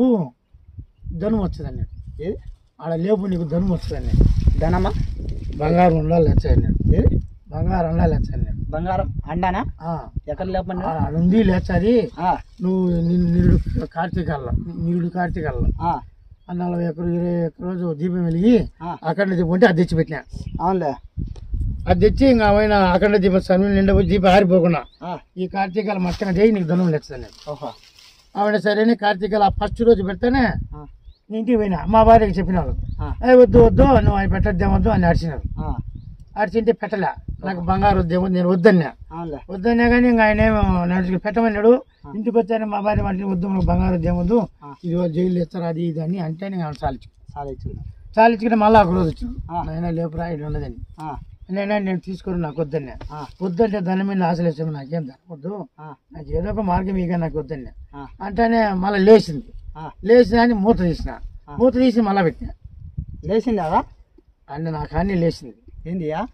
Speaker 1: ధనుము వస్తుంది అన్నాడు
Speaker 2: ఏది
Speaker 1: ఆడ లేపు నీకు ధనుము వస్తుంది అన్నాడు
Speaker 2: ధనమా
Speaker 1: బంగారం ఉండాలి లెచ్చ అన్నాడు
Speaker 2: ఏది
Speaker 1: బంగారం ఉండాలి లెచ్చ అన్నాడు
Speaker 2: బంగారం అండానా
Speaker 1: ఆ,
Speaker 2: ఎక్కడ లేపండి
Speaker 1: ఆడ ఉంది లెచ్చ అది
Speaker 2: ఆ,
Speaker 1: నువ్వు నిన్ను నిరుడు కార్తీకల్లో నిరుడు కార్తీకల్లో
Speaker 2: ఆ,
Speaker 1: ఆ నలభై ఎకరు ఇరవై ఎకర రోజు దీపం వెలిగి
Speaker 2: ఆ,
Speaker 1: అఖండ దీపం ఉంటే అది తెచ్చిపెట్టినా
Speaker 2: అవునులే
Speaker 1: అది తెచ్చి ఇంకా ఆయన అఖండ దీపం సమయం నిండా పోయి దీపం ఆరిపోకుండా
Speaker 2: ఆ,
Speaker 1: ఈ కార్తీకాల మచ్చన చేయి నీకు ధనం లెచ్చని
Speaker 2: ఓహో
Speaker 1: ఆవిడ సరేనే కార్తీకాల ఆ ఫస్ట్ రోజు పెడితేనే
Speaker 2: ఆ,
Speaker 1: నీ ఇంటికి పోయినా మా భార్యకి చెప్పిన వాళ్ళు
Speaker 2: ఆ,
Speaker 1: "ఏ వద్దు వద్దు నువ్వు అవి పెట్టద్దేమొద్దు అని అడిచినారు
Speaker 2: ఆ,
Speaker 1: అడిచింటే పెట్టలే నాకు బంగారు వద్దేమో నేను వద్దన్నా
Speaker 2: అవునులే
Speaker 1: వద్దన్నా కానీ ఇంకా ఆయన ఏమో నడిచి పెట్టమన్నాడు ఇంటికి వచ్చాను మా భార్య వాటిని వద్దు మనకు బంగారు వద్దేమొద్దు
Speaker 2: ఆ.
Speaker 1: ఇది వాళ్ళు జైలు ఇస్తారు అది ఇది అని అంటే నేను ఆమె చాలించు
Speaker 2: సాధించుకున్నా
Speaker 1: చాలించుకుంటే మళ్ళీ ఒక రోజు వచ్చాను
Speaker 2: ఆ.
Speaker 1: నాయన లేపురా ఇది ఉండదని
Speaker 2: ఆ,
Speaker 1: నేనే నేను తీసుకొని నాకు వద్దన్నా
Speaker 2: ఆ,
Speaker 1: వద్దంటే దాని మీద ఆశలు వేసాము నాకేం వద్దు
Speaker 2: ఆ,
Speaker 1: నాకు ఏదో ఒక మార్గం ఇక నాకు వద్దన్నా
Speaker 2: ఆ,
Speaker 1: అంటేనే మళ్ళీ లేచింది
Speaker 2: ఆ.
Speaker 1: లేచిన అని మూత తీసిన
Speaker 2: ఆ.
Speaker 1: మూత తీసి మళ్ళీ పెట్టిన
Speaker 2: లేచింది అదా
Speaker 1: అన్న నాకు అన్నీ లేచింది
Speaker 2: ఏందియా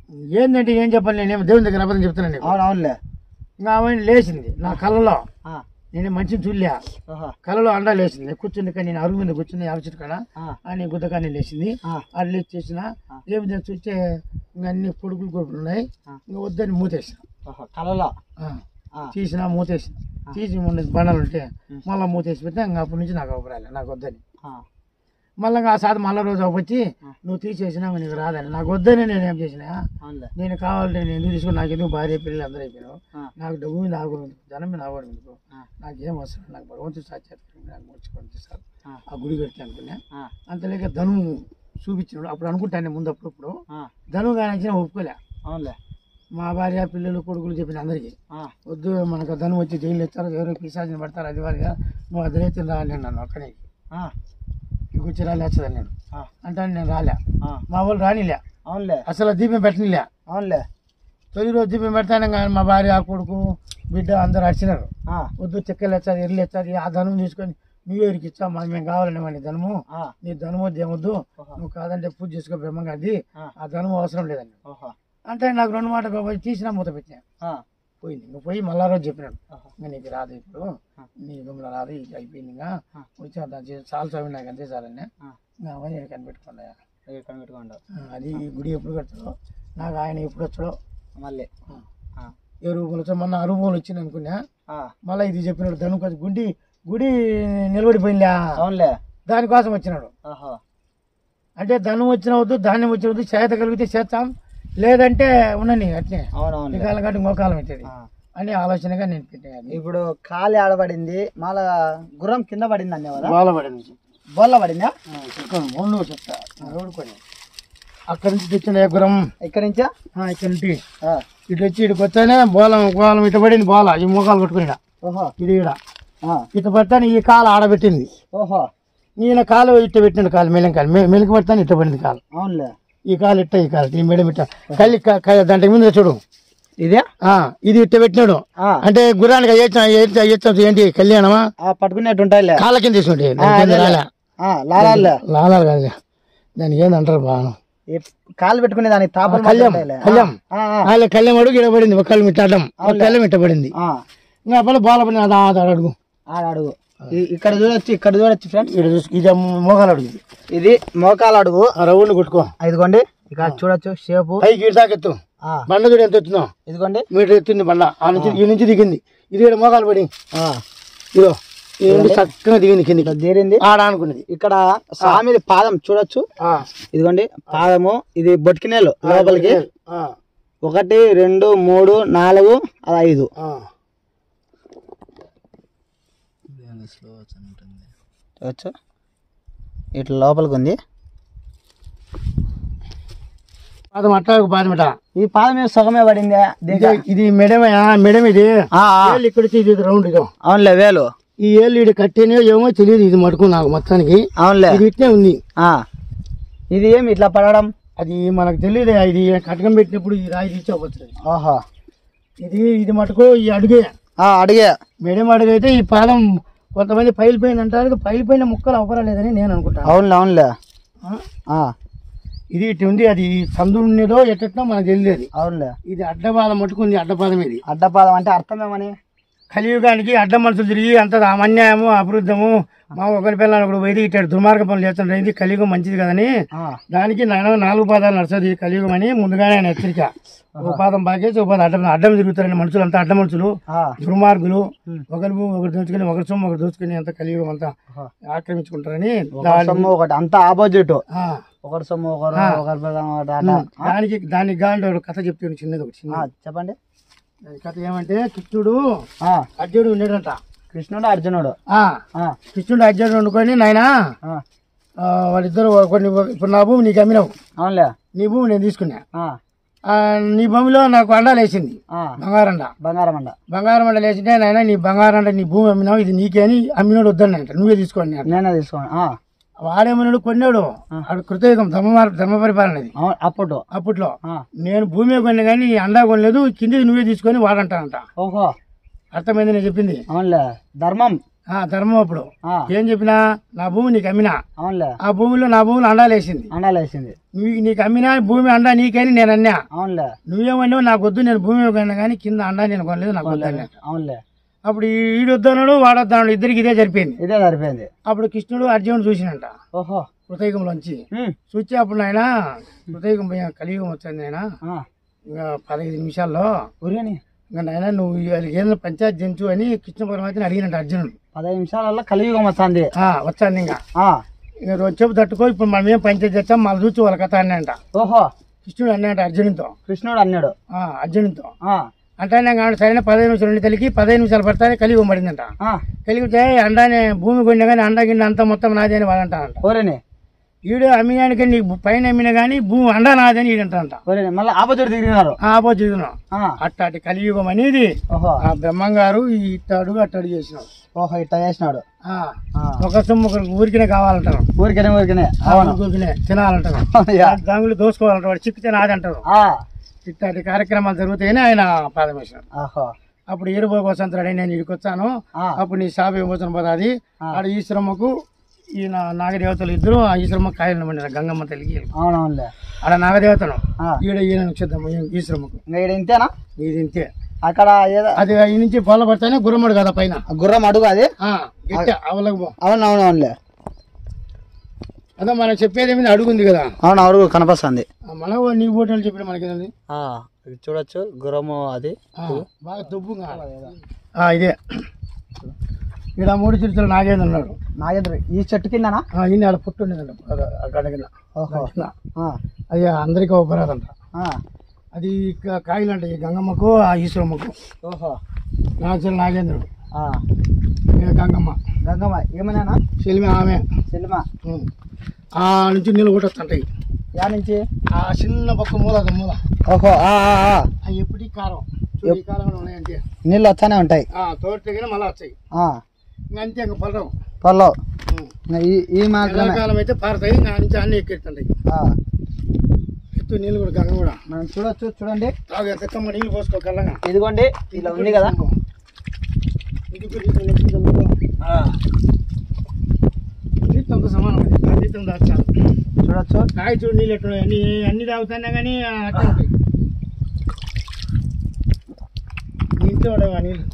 Speaker 1: ఏంటంటే ఏం చెప్పాలి నేను దేవుని దగ్గర అబద్ధం చెప్తున్నాను నీకు.
Speaker 2: అవును అవునులే
Speaker 1: ఇంకా ఆమె లేచింది నా కళ్ళలో
Speaker 2: ఆ,
Speaker 1: నేను మంచిని చూడలే
Speaker 2: ఓహో
Speaker 1: కళ్ళలో అండా లేచింది కూర్చుని కానీ నేను అరుగు మీద కూర్చుని అరచిట్ కాడ
Speaker 2: ఆ,
Speaker 1: అని గుద్దకాన్ని లేచింది
Speaker 2: ఆ,
Speaker 1: అది లేచి చేసిన ఏమి నేను చూస్తే ఇంకా అన్ని పొడుగులు కొడుకులు ఉన్నాయి
Speaker 2: ఆ.
Speaker 1: ఇంకా వద్దని మూతేసిన
Speaker 2: ఓహో కలలో
Speaker 1: ఆ.
Speaker 2: ఆ,
Speaker 1: తీసిన మూతేసిన తీసి మొన్న బండలు ఉంటే మళ్ళీ మూతేసి పెట్టినా ఇంకా అప్పటి నుంచి నాకు అవసరాలే నాకు వద్దని
Speaker 2: ఆ,
Speaker 1: మళ్ళీ ఆ సార్ మళ్ళీ రోజు వచ్చి నువ్వు తీసేసినా నీకు రాదని నాకు వద్దని నేను ఏం చేసిన
Speaker 2: అవునులే
Speaker 1: నేను కావాలంటే నేను ఎందుకు తీసుకుని నాకు ఎందుకు భార్య పిల్లలు అందరూ అయిపోయినావు
Speaker 2: ఆ,
Speaker 1: నాకు డబ్బు మీద ఆగకూడదు జనం మీద ఆగకూడదు ఎందుకు
Speaker 2: ఆ.
Speaker 1: నాకేం అవసరం నాకు భగవంతుడు సాధ్యత నాకు ముడుచుకోండి సార్
Speaker 2: ఆ.
Speaker 1: ఆ గుడి కడితే అనుకున్నా
Speaker 2: ఆ,
Speaker 1: అంతలేక ధను చూపించినాడు అప్పుడు అనుకుంటాను ముందు అప్పుడప్పుడు
Speaker 2: ఆ,
Speaker 1: ధను కానీ ఒప్పుకోలే
Speaker 2: అవునులే
Speaker 1: మా భార్య పిల్లలు కొడుకులు చెప్పిన అందరికీ
Speaker 2: ఆ,
Speaker 1: వద్దు మనకు ధనం వచ్చి జైలు ఎత్తారు ఎవరో పిశాచిని పడతారు అది వారిగా నువ్వు అది రైతు రా నేను నన్ను ఒక్కనే
Speaker 2: ఆ,
Speaker 1: నీకు వచ్చి రాలే వచ్చదని నేను
Speaker 2: ఆ,
Speaker 1: అంటే నేను రాలే
Speaker 2: ఆ,
Speaker 1: మా వాళ్ళు రానిలే
Speaker 2: అవునులే
Speaker 1: అసలు దీపం పెట్టనిలే
Speaker 2: అవునులే
Speaker 1: తొలి రోజు దీపం పెడతాను కానీ మా భార్య ఆ కొడుకు బిడ్డ అందరు అడిచినారు
Speaker 2: ఆ,
Speaker 1: వద్దు చెక్కలు ఎచ్చారు ఎర్రలు ఎచ్చారు ఆ ధనం తీసుకొని నువ్వు ఎవరికి ఇచ్చా మాకు మేము కావాలని వాడి ధనము
Speaker 2: ఆ,
Speaker 1: నీ ధనం వద్దు ఏమొద్దు
Speaker 2: ఓహో.
Speaker 1: నువ్వు కాదంటే పూజ చేసుకో బ్రహ్మంగా అది
Speaker 2: ఆ.
Speaker 1: ఆ ధనం అవసరం లేదండి
Speaker 2: ఓహో
Speaker 1: అంటే నాకు రెండు మాటలు పోయి తీసినా మూత పెట్టినా
Speaker 2: ఆ,
Speaker 1: పోయింది ఇంకా పోయి మళ్ళా రోజు చెప్పినాడు
Speaker 2: ఓహో
Speaker 1: ఇంకా నీకు రాదు ఇప్పుడు
Speaker 2: ఆ.
Speaker 1: నీ గుమ్మలో రాదు ఇది అయిపోయింది ఇంకా
Speaker 2: ఆ.
Speaker 1: వచ్చి దాని చేసి చాలా స్వామి నాకు అంతే చాలని
Speaker 2: ఆ,
Speaker 1: ఇంకా అవన్నీ నేను కనిపెట్టుకున్నా
Speaker 2: ఇక్కడ కనిపెట్టుకోండు
Speaker 1: అది ఈ గుడి ఎప్పుడు కడతాడో నాకు ఆయన ఎప్పుడు వచ్చాడో
Speaker 2: మళ్ళీ
Speaker 1: ఆ.
Speaker 2: ఆ,
Speaker 1: ఏ రూపంలో వచ్చా మొన్న అనుభవం వచ్చింది అనుకున్నా
Speaker 2: ఆ,
Speaker 1: మళ్ళీ ఇది చెప్పినాడు ధను కొంచెం గుడి గుడి నిలబడిపోయిందిలే
Speaker 2: అవునులే
Speaker 1: దానికోసం వచ్చినాడు
Speaker 2: ఓహో
Speaker 1: అంటే ధనం వచ్చిన వద్దు ధాన్యం వచ్చిన వద్దు చేత కలిగితే చేస్తాం లేదంటే ఉండని అట్నే ఈ
Speaker 2: అవునవునులే
Speaker 1: కాలం కంటే ఇంకో కాలం అవుతుంది
Speaker 2: ఆ.
Speaker 1: అని ఆలోచనగా నేను పెట్టాను
Speaker 2: ఇప్పుడు కాలి ఆడబడింది మళ్ళా గుర్రం కింద పడింది అనే కదా
Speaker 1: బాలపడింది
Speaker 2: బోల్ల పడిందా
Speaker 1: చెప్తాను మూడు చెప్తా ఓడిపోయి అక్కడి నుంచి తెచ్చిన గురం
Speaker 2: ఇక్కడి నుంచా
Speaker 1: ఇక్కడ నుంచి
Speaker 2: ఆ,
Speaker 1: ఇటు వచ్చి ఇటుకు వచ్చానే బోలం బోలం ఇటు పడింది బోల ఈ మోకాలు కొట్టుకుని ఈడ.
Speaker 2: ఓహో
Speaker 1: ఇది ఈడ
Speaker 2: ఆ,
Speaker 1: ఇటు పడతాను ఈ కాలు ఆడబెట్టింది
Speaker 2: ఓహో
Speaker 1: ఈయన కాలు ఇట్ట పెట్టిండు కాలు మెలిం కాలు మె- మెలికి పడతాను ఇట్ట పడింది కాలు
Speaker 2: అవునులే
Speaker 1: ఈ కాలు ఇట్ట ఈ కాలు ఈ మెడ ఇట్ట కళ్ళి క- క- దాంట్లో ముందు చూడు
Speaker 2: ఇదే
Speaker 1: ఆ ఇది ఇట్ట పెట్టినాడు
Speaker 2: ఆ,
Speaker 1: అంటే గుర్రానికి అయ్యొచ్చా అయ్యొచ్చా అయ్యొచ్చా ఏంటి కళ్యాణమా
Speaker 2: ఆ పట్టుకునేట్టు ఉంటాయిలే
Speaker 1: కాళ్ళ కింద తీసుకుంటే దాని కింద రాలే
Speaker 2: ఆ, లాలాలే
Speaker 1: లాలాలు కాదు దానికి ఏందంటారు బా
Speaker 2: ఈ కాలు పెట్టుకునే దానికి తాపలు
Speaker 1: కళ్యాణం
Speaker 2: ఉంటాయిలే.
Speaker 1: కళ్యాణం
Speaker 2: ఆ, ఆ,
Speaker 1: వాళ్ళ కళ్యాణం అడుగు ఇక్కడ పడింది ఒక కళ్ళు ఇట్ట అడ్డం ఒక కళ్ళం ఇట్ట పడింది
Speaker 2: ఆ,
Speaker 1: ఇంకా అప్పుడు బాల పడింది అదా అదా అడుగు
Speaker 2: ఆడ అడుగు ఈ- ఇక్కడ చూడొచ్చు ఇక్కడ చూడొచ్చు ఫ్రెండ్స్
Speaker 1: ఇక్కడ చూసి ఇది మోకాలు అడుగు ఇది.
Speaker 2: ఇది మోకాలు అడుగు
Speaker 1: ఆ రౌండ్ కొట్టుకో
Speaker 2: ఇదిగోండి ఇక్కడ చూడొచ్చు షేపు
Speaker 1: పైకి ఇటు దాకా ఎత్తు
Speaker 2: ఆ,
Speaker 1: బండ చూడు ఎంత ఎత్తుందో
Speaker 2: ఇదిగోండి
Speaker 1: మీటర్ ఎత్తుంది బండ ఆ నుంచి ఈ నుంచి దిగింది ఇది ఇక్కడ మోకాలు పడి
Speaker 2: ఆ,
Speaker 1: ఇదో ఈ నుండి చక్కగా దిగింది కిందికి
Speaker 2: ఇక్కడ తీరింది
Speaker 1: ఆడ అనుకున్నది
Speaker 2: ఇక్కడ స్వామిది పాదం చూడొచ్చు
Speaker 1: ఆ.
Speaker 2: ఇదిగోండి పాదము ఇది బొట్టినేలు లోపలికి
Speaker 1: ఆ.
Speaker 2: ఒకటి రెండు మూడు నాలుగు అది ఐదు
Speaker 1: ఆ.
Speaker 2: చూడొచ్చు ఇట్లా లోపలికి ఉంది
Speaker 1: పాదం అట్లా పాదమిట
Speaker 2: ఈ పాదం మీద సగమే పడింది
Speaker 1: ఇది ఇది మెడమే ఆ, మెడమ ఇది
Speaker 2: ఆ, ఆ,
Speaker 1: ఏళ్ళు ఇక్కడ వచ్చి ఇది రౌండ్ ఇదో
Speaker 2: అవునులే వేలు
Speaker 1: ఈ ఏళ్ళు ఇది కట్టేనో ఏమో తెలియదు ఇది మటుకు నాకు మొత్తానికి
Speaker 2: అవునులే
Speaker 1: ఇది ఇట్నే ఉంది
Speaker 2: ఆ. ఇది ఏమి ఇట్లా పడడం
Speaker 1: అది మనకు తెలియదు ఇది కటకం పెట్టినప్పుడు ఈ రాయి తీసుకోవచ్చు
Speaker 2: ఓహో
Speaker 1: ఇది ఇది మటుకు ఈ అడుగే
Speaker 2: ఆ, అడిగే
Speaker 1: మెడమ అడుగు అయితే ఈ పాదం కొంతమంది పైలిపోయింది అంటారు పైలిపోయిన ముక్కలు అవపరలేదని నేను అనుకుంటాను
Speaker 2: అవునులే అవునులే
Speaker 1: ఆ?
Speaker 2: ఆ,
Speaker 1: ఇది ఇటు ఉంది అది సందు ఉన్నదో ఎట్టో మనకు తెలియదు
Speaker 2: అవునులే
Speaker 1: ఇది అడ్డపాదం మట్టుకుంది అడ్డపాదం ఇది
Speaker 2: అడ్డపాదం అంటే అర్థం ఏమని
Speaker 1: కలియుగానికి అడ్డ మనుషులు తిరిగి అంత అన్యాయము అభివృద్ధము మా ఒకరి పిల్లలు ఒకడు వైదిక ఇట్టాడు దుర్మార్గ పనులు చేస్తుంటే కలియుగం మంచిది కదని
Speaker 2: ఆ,
Speaker 1: దానికి నాయన నాలుగు పాదాలు నడుస్తుంది కలియుగం అని ముందుగానే ఆయన హెచ్చరిక ఒక పాదం బాగేసి ఒక పాదం అడ్డం అడ్డం తిరుగుతారని మనుషులు అంతా అడ్డ మనుషులు
Speaker 2: ఆ,
Speaker 1: దుర్మార్గులు
Speaker 2: ఉమ్.
Speaker 1: ఒకరి భూమి ఒకరు దోచుకుని ఒకరి సొమ్ము ఒకరు దోచుకుని అంత కలియుగం అంతా
Speaker 2: ఆహా.
Speaker 1: ఆక్రమించుకుంటారని
Speaker 2: ఒకరి సొమ్ము ఒకటి అంతా ఆపోజిట్
Speaker 1: ఆ,
Speaker 2: ఒకరి సొమ్ము ఒకరు ఒకరి పిల్లం ఒకటి అట.
Speaker 1: ఉమ్. దానికి దానికి గాండి ఒక కథ చెప్తాను చిన్నది ఒకటి
Speaker 2: ఆ,
Speaker 1: చిన్నది
Speaker 2: చెప్పండి
Speaker 1: దాని కథ ఏమంటే కృష్ణుడు
Speaker 2: ఆ,
Speaker 1: అర్జునుడు ఉండేటంట
Speaker 2: కృష్ణుడు అర్జునుడు
Speaker 1: ఆ,
Speaker 2: ఆ,
Speaker 1: కృష్ణుడు అర్జునుడు వండుకొని నాయన
Speaker 2: ఆ,
Speaker 1: వాళ్ళిద్దరు కొన్ని ఇప్పుడు నా భూమి నీకు అమ్మినావు
Speaker 2: అవునులే
Speaker 1: నీ భూమి నేను తీసుకున్నా
Speaker 2: ఆ,
Speaker 1: ఆ, నీ భూమిలో నాకు అండాలు వేసింది
Speaker 2: ఆ,
Speaker 1: బంగారండ
Speaker 2: బంగారం అండ
Speaker 1: బంగారం అండ వేసింటే నాయన నీ బంగారం అంటే నీ భూమి అమ్మినావు ఇది నీకే అని అమ్మినోడు వద్దని అంట నువ్వే తీసుకోండి అంట.
Speaker 2: నేనే తీసుకోండి ఆ,
Speaker 1: వాడేమన్నాడు కొన్నాడు అక్కడ కృతయుగం ధర్మ ధర్మ పరిపాలన ఇది
Speaker 2: అవును అప్పుడు
Speaker 1: అప్పట్లో
Speaker 2: ఆ,
Speaker 1: నేను భూమి కొన్నా కానీ నీ అండా కొనలేదు కిందికి నువ్వే తీసుకొని వాడంటానంట
Speaker 2: ఓహో
Speaker 1: అర్థమైంది నేను చెప్పింది
Speaker 2: అవునులే ధర్మం
Speaker 1: ఆ ధర్మం అప్పుడు
Speaker 2: ఆ,
Speaker 1: ఏం చెప్పినా నా భూమి నీకు అమ్మినా
Speaker 2: అవునులే
Speaker 1: ఆ భూమిలో నా భూమిలో అండాలేసింది
Speaker 2: అండాలేసింది
Speaker 1: నువ్వు నీకు అమ్మినా భూమి అండా నీకని నేను అన్నా
Speaker 2: అవునులే
Speaker 1: నువ్వేమన్నావు నాకు వద్దు నేను భూమి కొన్నా కానీ కింద అండా నేను కొనలేదు నాకు వద్దు అన్నా
Speaker 2: అవునులే
Speaker 1: అప్పుడు ఈడు వద్దన్నాడు వాడు వద్దన్నాడు ఇద్దరికి ఇదే సరిపోయింది
Speaker 2: ఇదే సరిపోయింది
Speaker 1: అప్పుడు కృష్ణుడు అర్జునుడు చూసినంట
Speaker 2: ఓహో
Speaker 1: కృతయుగంలోంచి
Speaker 2: ఉమ్,
Speaker 1: చూచి అప్పుడు నాయన కృతయుగం పోయిన కలియుగం వచ్చింది నాయన
Speaker 2: ఆ,
Speaker 1: ఇంకా పదహైదు నిమిషాల్లో
Speaker 2: ఊరిని
Speaker 1: ఇంకా నాయన నువ్వు ఏదో పంచాయత్ జంతు అని కృష్ణ పరమాత్మని అడిగినట్టు అర్జునుడు
Speaker 2: పదహైదు నిమిషాలలో కలియుగం వస్తుంది
Speaker 1: ఆ, వచ్చాను ఇంకా
Speaker 2: ఆ,
Speaker 1: ఇంకా రోజు చెప్పు తట్టుకో ఇప్పుడు మనం ఏం పంచాయతీ చేస్తాం మళ్ళీ చూసి వాళ్ళ కథ అన్నంట
Speaker 2: ఓహో
Speaker 1: కృష్ణుడు అన్నాడు అర్జునుడితో
Speaker 2: కృష్ణుడు అన్నాడు
Speaker 1: ఆ, అర్జునుడితో
Speaker 2: ఆ,
Speaker 1: అంటే నేను సరైన పదహైదు నిమిషాలు ఉండి తల్లికి పదహైదు నిమిషాలు పడతానే కలియుగం పడిందంట
Speaker 2: ఆ,
Speaker 1: కలిగితే అండానే భూమి కొండ కానీ అండ గిన్నె అంతా మొత్తం నాదే అని వాడంటానంట
Speaker 2: ఊరిని
Speaker 1: ఈడు అమ్మినానికి నీకు పైన అమ్మిన కానీ భూమి అండ నాదని ఈడంటారంట
Speaker 2: ఊరిని మళ్ళీ ఆపోజిట్ తిరిగినారు
Speaker 1: ఆపోజిట్
Speaker 2: ఆ,
Speaker 1: అట్టాటి కలియుగం అనేది
Speaker 2: ఓహో
Speaker 1: ఆ బ్రహ్మంగారు ఈ ఇట్టాడు అట్టాడు చేసినాడు
Speaker 2: ఓహో ఇట్లా చేసినాడు
Speaker 1: ఆ,
Speaker 2: ఆ,
Speaker 1: ఒక సొమ్ము ఒకరికి ఊరికినే కావాలంటారు
Speaker 2: ఊరికనే ఊరికనే అవును
Speaker 1: ఊరికినే తినాలంటారు
Speaker 2: యా.
Speaker 1: దాంగులు దోసుకోవాలంటారు వాడు చిక్కితే నాదంటారు
Speaker 2: ఆ,
Speaker 1: ఇట్లాంటి కార్యక్రమాలు జరుగుతాయని ఆయన పాదం వేసినాడు
Speaker 2: ఆహో
Speaker 1: అప్పుడు ఏరుబోగు వసంతరాడు నేను ఇక్కడికి వచ్చాను
Speaker 2: ఆ,
Speaker 1: అప్పుడు నీ షాప్ ఏమవుతుంది పోతుంది
Speaker 2: ఆ.
Speaker 1: ఆడ ఈశ్వరమ్మకు ఈయన నాగదేవతలు ఇద్దరు ఆ ఈశ్వరమ్మ కాయలు పండిన గంగమ్మ తల్లికి
Speaker 2: అవునవునులే
Speaker 1: ఆడ నాగదేవతను
Speaker 2: ఆ,
Speaker 1: ఈడ ఈయన నక్షత్రం ఈశ్వరమ్మకు
Speaker 2: ఇంకా ఈడ ఇంతేనా
Speaker 1: ఇది ఇంతే
Speaker 2: అక్కడ ఏదో
Speaker 1: అది ఈ నుంచి పొల పడితేనే గుర్రమడు కదా పైన
Speaker 2: గుర్రం అడుగు అది
Speaker 1: ఆ, గట్టి అవలకు పో
Speaker 2: అవునవునవునులే
Speaker 1: అదే మనం చెప్పేది ఏమైంది అడుగుంది కదా
Speaker 2: అవును అడుగు కనపస్తుంది
Speaker 1: ఆ, మన నీ ఓటలు చెప్పిన మనకి ఏదండి?
Speaker 2: చూడొచ్చు గుర్రము అది
Speaker 1: ఆ, బాగా దుబ్బుగా ఆ, ఇదే ఇక్కడ మూడు చిరుతలు నాగేంద్ర ఉన్నాడు
Speaker 2: నాగేంద్ర ఈ చెట్టు కిందనా
Speaker 1: ఆ, ఈయన ఆడ పుట్టు ఉండేదంట ఆ- ఆ గడ్డ కింద
Speaker 2: ఓహో
Speaker 1: కింద.
Speaker 2: ఆ,
Speaker 1: అది అందరికీ ఉపరాదంట
Speaker 2: ఆ,
Speaker 1: అది క- కాయలంట ఈ గంగమ్మకు ఆ ఈశ్వరమ్మకు
Speaker 2: ఓహో
Speaker 1: నాచల నాగేంద్రుడు
Speaker 2: ఆ,
Speaker 1: ఈయన గంగమ్మ
Speaker 2: గంగమ్మ ఏమన్నా
Speaker 1: చెలిమి ఆమె
Speaker 2: సినిమా
Speaker 1: ఉం. ఆ నుంచి నీళ్ళు కొట్టొస్తుంటాయి
Speaker 2: యా నుంచి
Speaker 1: ఆ చిన్న పక్క మూల అది మూల
Speaker 2: ఓహో ఆ, ఆ, ఆ.
Speaker 1: అవి ఎప్పటికీ కారం చూడు ఈ కాలంలో ఉన్నాయంటే
Speaker 2: నీళ్ళు వస్తానే ఉంటాయి
Speaker 1: ఆ, తోట తెగిన మళ్ళీ వస్తాయి
Speaker 2: ఆ,
Speaker 1: ఇంకా అంతే ఇంకా పడవు
Speaker 2: పొల్లో
Speaker 1: ఉం.
Speaker 2: ఇంకా ఈ ఈ మాత్రమే
Speaker 1: ఎండాకాలం అయితే పారుతాయి ఇంకా ఆ నుంచి అన్ని ఎక్కిస్తుంటాయి
Speaker 2: ఆ,
Speaker 1: ఎత్తు నీళ్ళు కూడా గంగ కూడా
Speaker 2: మనం చూడొచ్చు చూడండి
Speaker 1: తాగు ఎత్తమ్మ నీళ్ళు పోసుకో కళ్ళగా
Speaker 2: ఇదిగోండి ఇలా ఉంది కదా
Speaker 1: ఇది కూడా ఇది కూడా ఇది కూడా. జీతంతో సమానం అది. ఆ జీతం దాచాలి
Speaker 2: చూడొచ్చు
Speaker 1: కాయ చూడు నీళ్ళు ఎట్టున్నాయి అన్ని అన్ని తాగుతున్నా కానీ అట్లా ఉంటాయి నీ ఇంట్లో ఉండవు ఆ నీళ్ళు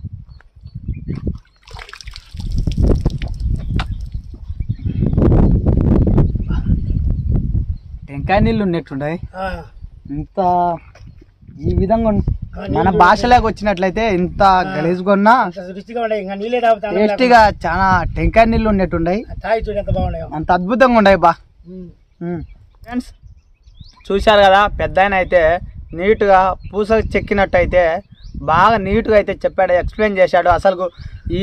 Speaker 2: టెంకాయ నీళ్ళు ఉన్నట్టుండయి
Speaker 1: ఆ,
Speaker 2: ఇంత ఈ విధంగా ఉన్-
Speaker 1: ఆ
Speaker 2: మన
Speaker 1: నీళ్ళు
Speaker 2: భాషలోకి వచ్చినట్లయితే ఇంత గలీజ్గా ఉన్నా
Speaker 1: అంత రుచిగా ఉన్నాయి ఇంకా నీళ్ళే తాగుతాను
Speaker 2: టేస్టీగా చాలా టెంకాయ నీళ్ళు ఉన్నట్టుండయి
Speaker 1: తాగి చూడు ఎంత బాగున్నాయో
Speaker 2: అంత అద్భుతంగా ఉండయి బా
Speaker 1: ఉమ్.
Speaker 2: ఫ్రెండ్స్ చూశారు కదా పెద్ద ఆయన అయితే నీట్గా పూస చెక్కినట్టు అయితే బాగా నీట్గా అయితే చెప్పాడు ఎక్స్ప్లెయిన్ చేశాడు అసలు ఈ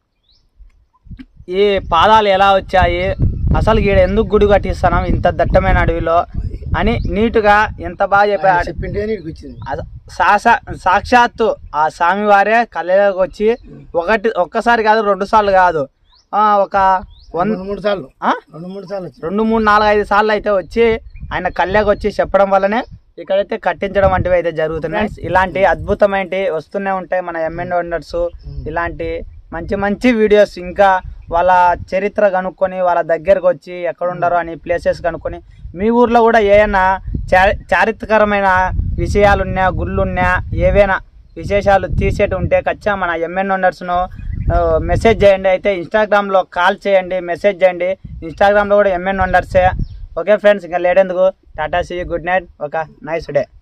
Speaker 2: ఈ పాదాలు ఎలా వచ్చాయి అసలు ఈడ ఎందుకు గుడి కట్టిస్తున్నాం ఇంత దట్టమైన అడవిలో అని నీట్గా ఎంత బాగా
Speaker 1: ఆయన
Speaker 2: చెప్పాడు
Speaker 1: చెప్పింటే నీకు వచ్చింది
Speaker 2: అస- సాసా సాక్షాత్తు ఆ స్వామివారే కళ్ళలోకి వచ్చి ఒకటి ఒక్కసారి కాదు రెండు సార్లు కాదు ఆ, ఒక వన్
Speaker 1: రెండు మూడు సార్లు
Speaker 2: ఆ?
Speaker 1: రెండు మూడు సార్లు వచ్చింది
Speaker 2: రెండు మూడు నాలుగు ఐదు సార్లు అయితే వచ్చి ఆయన కళ్ళకి వచ్చి చెప్పడం వల్లనే ఇక్కడైతే కట్టించడం వంటివి అయితే జరుగుతున్నాయి ఇలాంటి అద్భుతమైన వస్తూనే ఉంటాయి మన ఎంఎన్ వండర్స్ ఇలాంటి మంచి మంచి వీడియోస్ ఇంకా వాళ్ళ చరిత్ర కనుక్కొని వాళ్ళ దగ్గరకు వచ్చి ఎక్కడ ఉండరు అని ప్లేసెస్ కనుక్కొని మీ ఊర్లో కూడా ఏమైనా చారి చారిత్రకరమైన విషయాలు ఉన్నా గుళ్ళు ఉన్నా ఏవైనా విశేషాలు తీసేటి ఉంటే ఖచ్చితంగా మన ఎంఎన్ వండర్స్ను మెసేజ్ చేయండి అయితే ఇన్స్టాగ్రామ్లో కాల్ చేయండి మెసేజ్ చేయండి ఇన్స్టాగ్రామ్లో కూడా ఎంఎన్ వండర్సే ఓకే ఫ్రెండ్స్ ఇంకా లేడెందుకు టాటా సీ గుడ్ నైట్ ఒక నైస్ డే